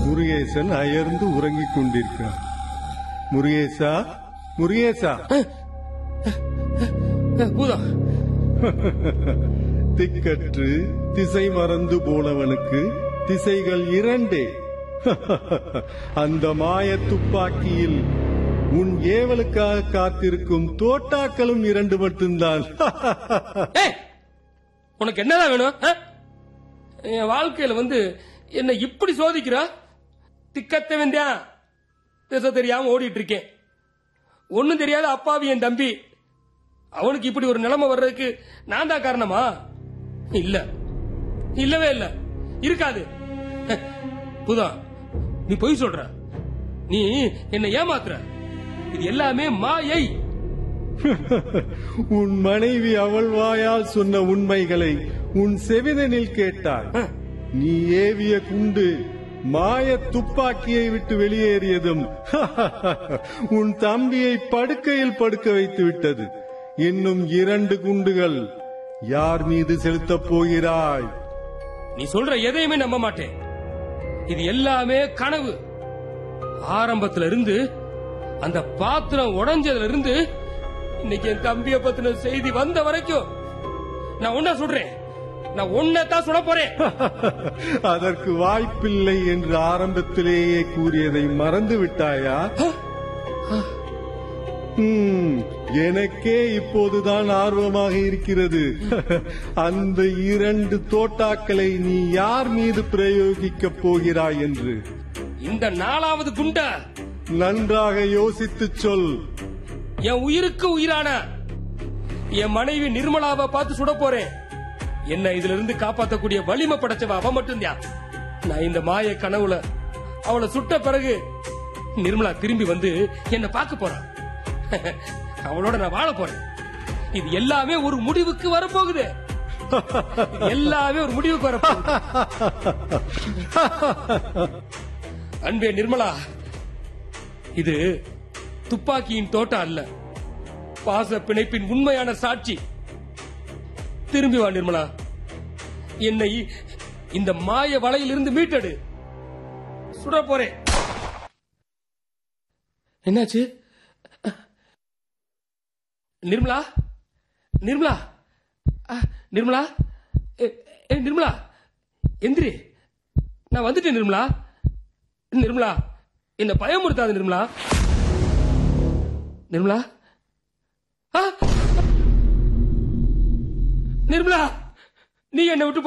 முருகேசன் அயர்ந்து உறங்கிக் கொண்டிருக்கிறான் முருகேசா முருகேசா பூதம் திக்கற்று திசை மறந்து போனவனுக்கு திசைகள் இரண்டே அந்த மாய துப்பாக்கியில் உன் ஏவலுக்காக காத்திருக்கும் தோட்டாக்களும் இரண்டு மட்டும்தான் ஏய் உனக்கு என்னதான் வேணும் ஆ? என் வாழ்க்கையில வந்து என்ன இப்படி சோதிக்கிறா திக்கத்த வேண்டியா பேச தெரியாம ஓடிட்டு இருக்கேன் ஒண்ணும் தெரியாத அப்பாவி என் தம்பி அவனுக்கு இப்படி ஒரு நிலைமை வர்றதுக்கு நான் தான் காரணமா இல்ல இல்லவே இல்ல இருக்காது புதா நீ பொய் சொல்ற நீ என்ன ஏமாத்துற இது எல்லாமே மாயை உன் மனைவி அவள் வாயால் சொன்ன உண்மைகளை உன் செவிதனில் கேட்டாய் நீ ஏவிய குண்டு மாய துப்பாக்கியை விட்டு வெளியேறியதும் உன் தம்பியை படுக்கையில் படுக்க வைத்து விட்டது இன்னும் இரண்டு குண்டுகள் யார் மீது செலுத்தப் போகிறாய் நீ சொல்ற எதையுமே நம்ப மாட்டேன் இது எல்லாமே கனவு ஆரம்பத்துல இருந்து அந்த பாத்திரம் உடைஞ்சதுல இருந்து இன்னைக்கு என் தம்பிய பத்தின செய்தி வந்த வரைக்கும் நான் ஒன்ன சொல்றேன் நான் ஒன்னதான் சுட போறேன் அதற்கு வாய்ப்பில்லை என்று ஆரம்பத்திலேயே கூறியதை மறந்து விட்டாயா ஹம், எனக்கே இப்போதுதான் ஆர்வமாக இருக்கிறது அந்த இரண்டு தோட்டாக்களை நீ யார் மீது பிரயோகிக்கப் போகிறாய் என்று இந்த நாலாவது குண்ட நன்றாக யோசித்துச் சொல் என் உயிருக்கு உயிரான என் மனைவி நிர்மலாவை பார்த்து சுட போறேன் என்ன இதுல இருந்து காப்பாத்தக்கூடிய வலிமை படைச்சவ அவ மட்டும்தான் நான் இந்த மாய கனவுல அவளை சுட்ட பிறகு நிர்மலா திரும்பி வந்து என்ன பார்க்க போறான் அவளோட நான் வாழ போறேன் இது எல்லாமே ஒரு முடிவுக்கு வரப்போகுது இது எல்லாமே ஒரு முடிவுக்கு வரப்போகுது அன்பே நிர்மலா இது துப்பாக்கியின் தோட்டம் அல்ல பாச பிணைப்பின் உண்மையான சாட்சி திரும்பி வா நிர்மலா என்னை இந்த மாய வலையிலிருந்து மீட்டெடு சுட போறேன் என்னாச்சு நிர்மலா நிர்மலா ஆ, நிர்மலா ஏ, ஏ, நிர்மலா எந்திரி நான் வந்துட்டேன் நிர்மலா நிர்மலா என்ன பயமுறுத்தாது நிர்மலா நிர்மலா ஆ! நிர்மலா நீ என்னை விட்டு